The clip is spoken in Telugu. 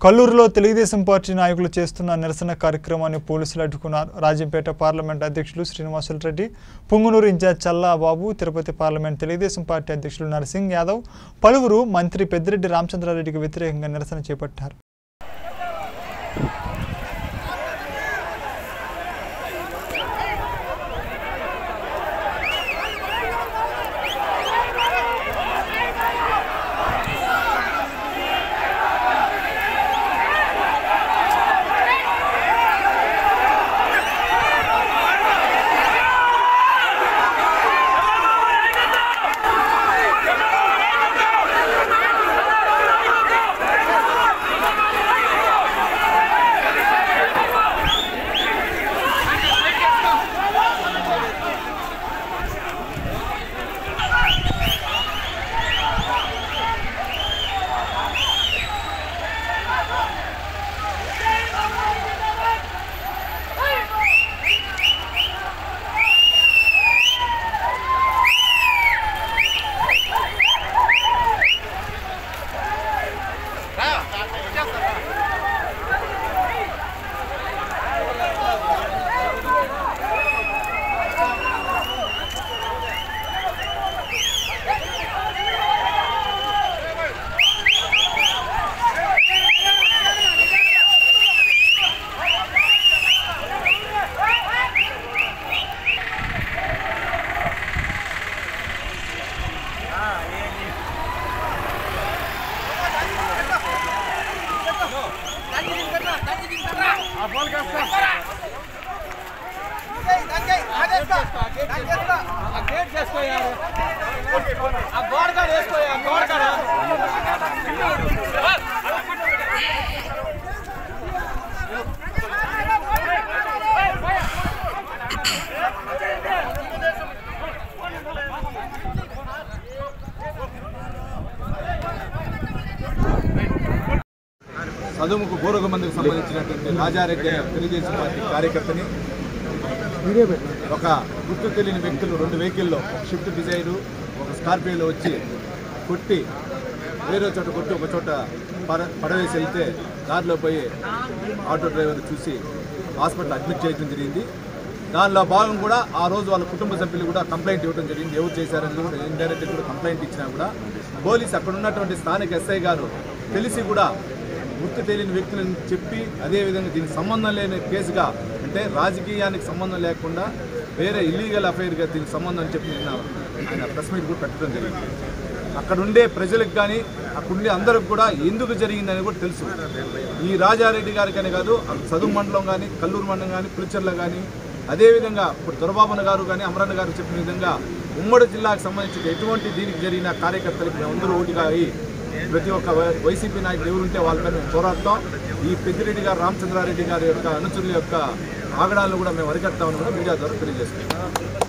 కల్లూరులో తెలుగుదేశం పార్టీ నాయకులు చేస్తున్న నిరసన కార్యక్రమాన్ని పోలీసులు అడ్డుకున్నారు రాజంపేట పార్లమెంట్ అధ్యక్షులు Srinivasulu Reddy Punganur in charge Challa Babu Tirupati parliament Telugu Desam party అధ్యక్షులు నరసింగ్ యాదవ్ పలువురు మంత్రి పెద్దిరెడ్డి రామచంద్రారెడ్డికి వ్యతిరేకంగా నిరసన చేపట్టారు గేట్ చేసుకోయారు ఆ గోడ కాడ వేసుకోయా గోడ కాడ చదువుకు గౌరవ మందికి సంబంధించినటువంటి రాజారెడ్డి అనే తెలుగుదేశం పార్టీ కార్యకర్తని ఒక గుర్తు తెలియని వ్యక్తులు రెండు వెహికల్లో ఒక షిఫ్ట్ డిజైరు ఒక స్కార్పియోలో వచ్చి కొట్టి వేరే చోట కొట్టి ఒక చోట పడ పడవేసి వెళ్తే దారిలో పోయి ఆటో డ్రైవర్ చూసి హాస్పిటల్ అడ్మిట్ చేయడం జరిగింది దానిలో భాగం కూడా ఆ రోజు వాళ్ళ కుటుంబ సభ్యులు కూడా కంప్లైంట్ ఇవ్వడం జరిగింది ఎవరు చేశారని కూడా ఇండైరెక్ట్ కూడా కంప్లైంట్ ఇచ్చినా కూడా పోలీస్ అక్కడ ఉన్నటువంటి స్థానిక ఎస్ఐ గారు తెలిసి కూడా గుర్తు తెలియని వ్యక్తులను చెప్పి అదేవిధంగా దీనికి సంబంధం లేని కేసుగా అంటే రాజకీయానికి సంబంధం లేకుండా వేరే ఇల్లీగల్ అఫైర్గా దీనికి సంబంధం అని చెప్పి నిన్న ఆయన ప్రెస్ మీట్ కూడా పెట్టడం జరిగింది అక్కడ ఉండే ప్రజలకు కానీ అక్కడ ఉండే అందరికి కూడా ఎందుకు జరిగిందని కూడా తెలుసు ఈ రాజారెడ్డి గారికనే కాదు అటు చదువు మండలం కానీ కల్లూరు మండలం కానీ పులిచెర్ల కానీ అదేవిధంగా ఇప్పుడు దొరబాబున గారు కానీ అమరన్న గారు చెప్పిన విధంగా ఉమ్మడి జిల్లాకు సంబంధించిన ఎటువంటి దీనికి జరిగిన కార్యకర్తలకు మేమందరూ ఓటుగా అయ్యి ప్రతి ఒక్క వై- వైసీపీ నాయకుడు ఎవరుంటే వాళ్ళపై మేము పోరాడతాం ఈ పెద్దిరెడ్డి గారు రామచంద్రారెడ్డి గారి యొక్క అనుచరుల యొక్క ఆగడాలను కూడా మేము అరికడతామని కూడా మీడియా ద్వారా తెలియజేస్తున్నాం